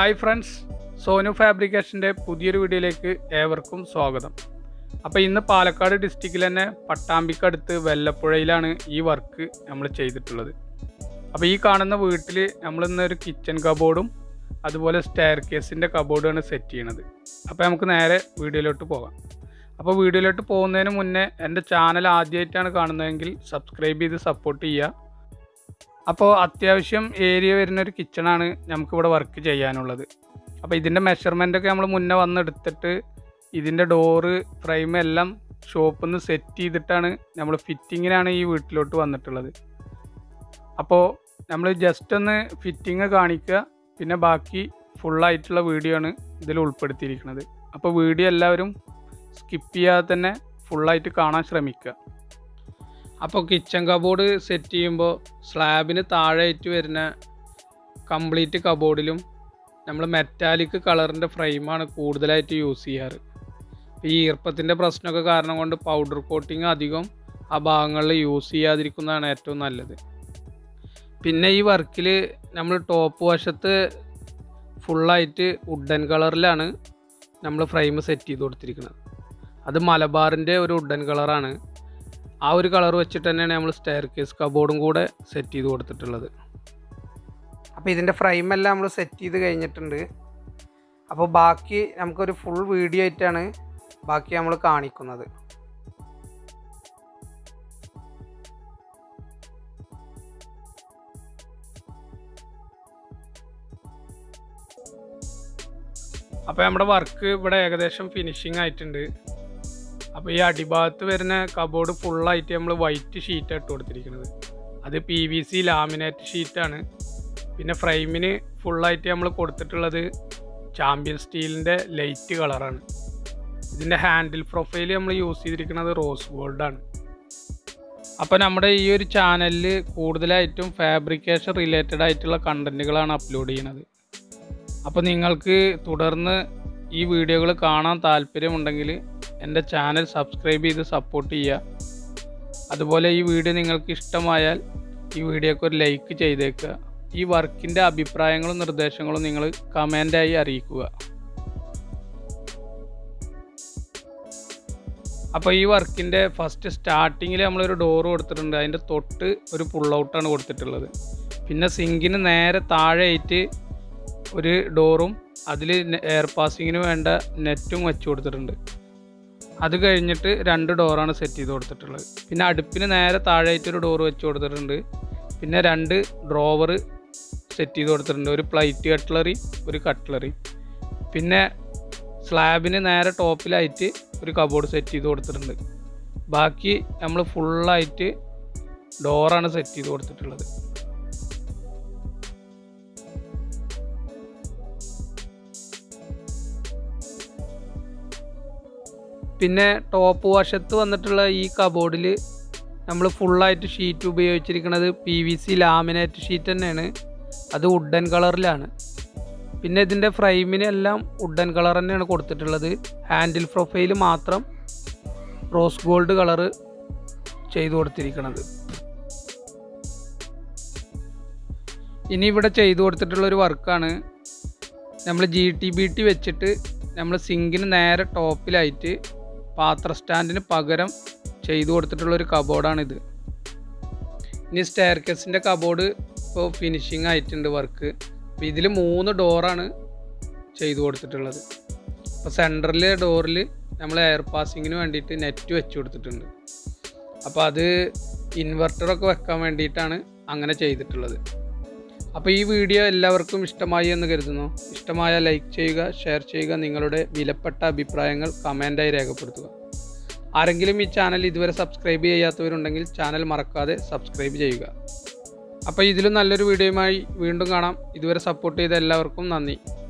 hi friends Sonu ഫാബ്രിക്കേഷൻ്റെ പുതിയൊരു വീഡിയോയിലേക്ക് ഏവർക്കും സ്വാഗതം അപ്പോൾ ഇന്ന് പാലക്കാട് ഡിസ്ട്രിക്റ്റിൽ തന്നെ പട്ടാമ്പിക്കടുത്ത് വെല്ലപ്പുഴയിലാണ് ഈ വർക്ക് നമ്മൾ ചെയ്തിട്ടുള്ളത് അപ്പോൾ ഈ കാണുന്ന വീട്ടിൽ നമ്മൾ ഇന്നൊരു കിച്ചൺ കബോർഡും അതുപോലെ സ്റ്റെയർ കേസിൻ്റെ കബോർഡുമാണ് സെറ്റ് ചെയ്യണത് അപ്പോൾ നമുക്ക് നേരെ വീഡിയോയിലോട്ട് പോകാം അപ്പോൾ വീഡിയോയിലോട്ട് പോകുന്നതിന് മുന്നേ എൻ്റെ ചാനൽ ആദ്യമായിട്ടാണ് കാണുന്നതെങ്കിൽ സബ്സ്ക്രൈബ് ചെയ്ത് സപ്പോർട്ട് ചെയ്യുക അപ്പോൾ അത്യാവശ്യം ഏരിയ വരുന്ന ഒരു കിച്ചണാണ് നമുക്കിവിടെ വർക്ക് ചെയ്യാനുള്ളത് അപ്പോൾ ഇതിൻ്റെ മെഷർമെൻ്റ് ഒക്കെ നമ്മൾ മുന്നേ വന്നെടുത്തിട്ട് ഇതിൻ്റെ ഡോറ് ഫ്രെയിം എല്ലാം ഷോപ്പിൽ നിന്ന് സെറ്റ് ചെയ്തിട്ടാണ് നമ്മൾ ഫിറ്റിങ്ങിനാണ് ഈ വീട്ടിലോട്ട് വന്നിട്ടുള്ളത് അപ്പോൾ നമ്മൾ ജസ്റ്റ് ഒന്ന് ഫിറ്റിങ് കാണിക്കുക പിന്നെ ബാക്കി ഫുള്ളായിട്ടുള്ള വീഡിയോ ആണ് ഇതിൽ ഉൾപ്പെടുത്തിയിരിക്കുന്നത് അപ്പോൾ വീഡിയോ എല്ലാവരും സ്കിപ്പ് ചെയ്യാതെ തന്നെ ഫുള്ളായിട്ട് കാണാൻ ശ്രമിക്കുക അപ്പോൾ കിച്ചൺ കബോർഡ് സെറ്റ് ചെയ്യുമ്പോൾ സ്ലാബിന് താഴെയായിട്ട് വരുന്ന കംപ്ലീറ്റ് കബോർഡിലും നമ്മൾ മെറ്റാലിക് കളറിൻ്റെ ഫ്രെയിമാണ് കൂടുതലായിട്ട് യൂസ് ചെയ്യാറ് ഈ ഈർപ്പത്തിൻ്റെ പ്രശ്നമൊക്കെ കാരണം കൊണ്ട് പൗഡർ കോട്ടിങ് അധികം ആ ഭാഗങ്ങളിൽ യൂസ് ചെയ്യാതിരിക്കുന്നതാണ് ഏറ്റവും നല്ലത് പിന്നെ ഈ വർക്കിൽ നമ്മൾ ടോപ്പ് വശത്ത് ഫുള്ളായിട്ട് വുഡൻ കളറിലാണ് നമ്മൾ ഫ്രെയിം സെറ്റ് ചെയ്ത് കൊടുത്തിരിക്കുന്നത് അത് മലബാറിൻ്റെ ഒരു വുഡൻ കളറാണ് ആ ഒരു കളർ വെച്ചിട്ട് തന്നെയാണ് നമ്മൾ സ്റ്റെയർ കേസ് കബോർഡും കൂടെ സെറ്റ് ചെയ്ത് കൊടുത്തിട്ടുള്ളത് അപ്പോൾ ഇതിൻ്റെ ഫ്രെയിമെല്ലാം നമ്മൾ സെറ്റ് ചെയ്ത് കഴിഞ്ഞിട്ടുണ്ട് അപ്പോൾ ബാക്കി നമുക്കൊരു ഫുൾ വീഡിയോ ആയിട്ടാണ് ബാക്കി നമ്മൾ കാണിക്കുന്നത് അപ്പോൾ നമ്മുടെ വർക്ക് ഇവിടെ ഏകദേശം ഫിനിഷിങ് ആയിട്ടുണ്ട് അപ്പോൾ ഈ അടിഭാഗത്ത് വരുന്ന കബോർഡ് ഫുള്ളായിട്ട് നമ്മൾ വൈറ്റ് ഷീറ്റ് ഇട്ട് കൊടുത്തിരിക്കുന്നത് അത് പി വി സി ലാമിനേറ്റ് ഷീറ്റാണ് പിന്നെ ഫ്രെയിമിന് ഫുള്ളായിട്ട് നമ്മൾ കൊടുത്തിട്ടുള്ളത് ചാമ്പ്യൻ സ്റ്റീലിൻ്റെ ലൈറ്റ് കളറാണ് ഇതിൻ്റെ ഹാൻഡിൽ പ്രൊഫൈൽ നമ്മൾ യൂസ് ചെയ്തിരിക്കുന്നത് റോസ് ഗോൾഡാണ് അപ്പോൾ നമ്മുടെ ഈ ഒരു ചാനലിൽ കൂടുതലായിട്ടും ഫാബ്രിക്കേഷൻ റിലേറ്റഡ് ആയിട്ടുള്ള കണ്ടൻറ്റുകളാണ് അപ്ലോഡ് ചെയ്യുന്നത് അപ്പോൾ നിങ്ങൾക്ക് തുടർന്ന് ഈ വീഡിയോകൾ കാണാൻ താല്പര്യമുണ്ടെങ്കിൽ എൻ്റെ ചാനൽ സബ്സ്ക്രൈബ് ചെയ്ത് സപ്പോർട്ട് ചെയ്യുക അതുപോലെ ഈ വീഡിയോ നിങ്ങൾക്ക് ഇഷ്ടമായാൽ ഈ വീഡിയോക്ക് ഒരു ലൈക്ക് ചെയ്തേക്കുക ഈ വർക്കിൻ്റെ അഭിപ്രായങ്ങളും നിർദ്ദേശങ്ങളും നിങ്ങൾ കമൻ്റായി അറിയിക്കുക അപ്പോൾ ഈ വർക്കിൻ്റെ ഫസ്റ്റ് സ്റ്റാർട്ടിങ്ങിൽ നമ്മളൊരു ഡോറ് കൊടുത്തിട്ടുണ്ട് അതിൻ്റെ തൊട്ട് ഒരു പുൾ ഔട്ടാണ് കൊടുത്തിട്ടുള്ളത് പിന്നെ സിങ്കിന് നേരെ താഴെയായിട്ട് ഒരു ഡോറും അതിൽ എയർ പാസിങ്ങിന് വേണ്ട നെറ്റും വെച്ച് കൊടുത്തിട്ടുണ്ട് അത് കഴിഞ്ഞിട്ട് രണ്ട് ഡോറാണ് സെറ്റ് ചെയ്ത് കൊടുത്തിട്ടുള്ളത് പിന്നെ അടുപ്പിന് നേരെ താഴെയായിട്ട് ഒരു ഡോർ വെച്ച് കൊടുത്തിട്ടുണ്ട് പിന്നെ രണ്ട് ഡ്രോവർ സെറ്റ് ചെയ്ത് കൊടുത്തിട്ടുണ്ട് ഒരു പ്ലൈറ്റ് കട്ട്ലറി ഒരു കട്ട്ലറി പിന്നെ സ്ലാബിന് നേരെ ടോപ്പിലായിട്ട് ഒരു കബോർഡ് സെറ്റ് ചെയ്ത് കൊടുത്തിട്ടുണ്ട് ബാക്കി നമ്മൾ ഫുള്ളായിട്ട് ഡോറാണ് സെറ്റ് ചെയ്ത് കൊടുത്തിട്ടുള്ളത് പിന്നെ ടോപ്പ് വശത്ത് വന്നിട്ടുള്ള ഈ കബോർഡിൽ നമ്മൾ ഫുള്ളായിട്ട് ഷീറ്റ് ഉപയോഗിച്ചിരിക്കുന്നത് P V C laminate sheet തന്നെയാണ് അത് വുഡൻ കളറിലാണ് പിന്നെ ഇതിൻ്റെ ഫ്രെയിമിനെല്ലാം വുഡൻ കളർ തന്നെയാണ് കൊടുത്തിട്ടുള്ളത് ഹാൻഡിൽ പ്രൊഫൈൽ മാത്രം റോസ് ഗോൾഡ് കളറ് ചെയ്തു കൊടുത്തിരിക്കുന്നത് ഇനി ഇവിടെ ചെയ്തു കൊടുത്തിട്ടുള്ള ഒരു വർക്കാണ് നമ്മൾ ജി ടി ബി ടി വെച്ചിട്ട് നമ്മൾ സിങ്കിന് നേരെ ടോപ്പിലായിട്ട് പാത്ര സ്റ്റാൻഡിന് പകരം ചെയ്തു കൊടുത്തിട്ടുള്ള ഒരു കബോർഡാണിത് ഇനി സ്റ്റെയർ കേസിൻ്റെ കബോർഡ് ഇപ്പോൾ ഫിനിഷിങ് ആയിട്ടുണ്ട് വർക്ക് അപ്പോൾ ഇതിൽ മൂന്ന് ഡോറാണ് ചെയ്തു കൊടുത്തിട്ടുള്ളത് അപ്പോൾ സെൻറ്ററിലെ ഡോറിൽ നമ്മൾ എയർ പാസിങ്ങിന് വേണ്ടിയിട്ട് നെറ്റ് വെച്ച് കൊടുത്തിട്ടുണ്ട് അപ്പോൾ അത് ഇൻവെർട്ടറൊക്കെ വെക്കാൻ വേണ്ടിയിട്ടാണ് അങ്ങനെ ചെയ്തിട്ടുള്ളത് അപ്പോൾ ഈ വീഡിയോ എല്ലാവർക്കും ഇഷ്ടമായി എന്ന് കരുതുന്നു ഇഷ്ടമായ ലൈക്ക് ചെയ്യുക ഷെയർ ചെയ്യുക നിങ്ങളുടെ വിലപ്പെട്ട അഭിപ്രായങ്ങൾ കമൻ്റായി രേഖപ്പെടുത്തുക ആരെങ്കിലും ഈ ചാനൽ ഇതുവരെ സബ്സ്ക്രൈബ് ചെയ്യാത്തവരുണ്ടെങ്കിൽ ചാനൽ മറക്കാതെ സബ്സ്ക്രൈബ് ചെയ്യുക അപ്പോൾ ഇതിലും നല്ലൊരു വീഡിയോയുമായി വീണ്ടും കാണാം ഇതുവരെ സപ്പോർട്ട് ചെയ്ത എല്ലാവർക്കും നന്ദി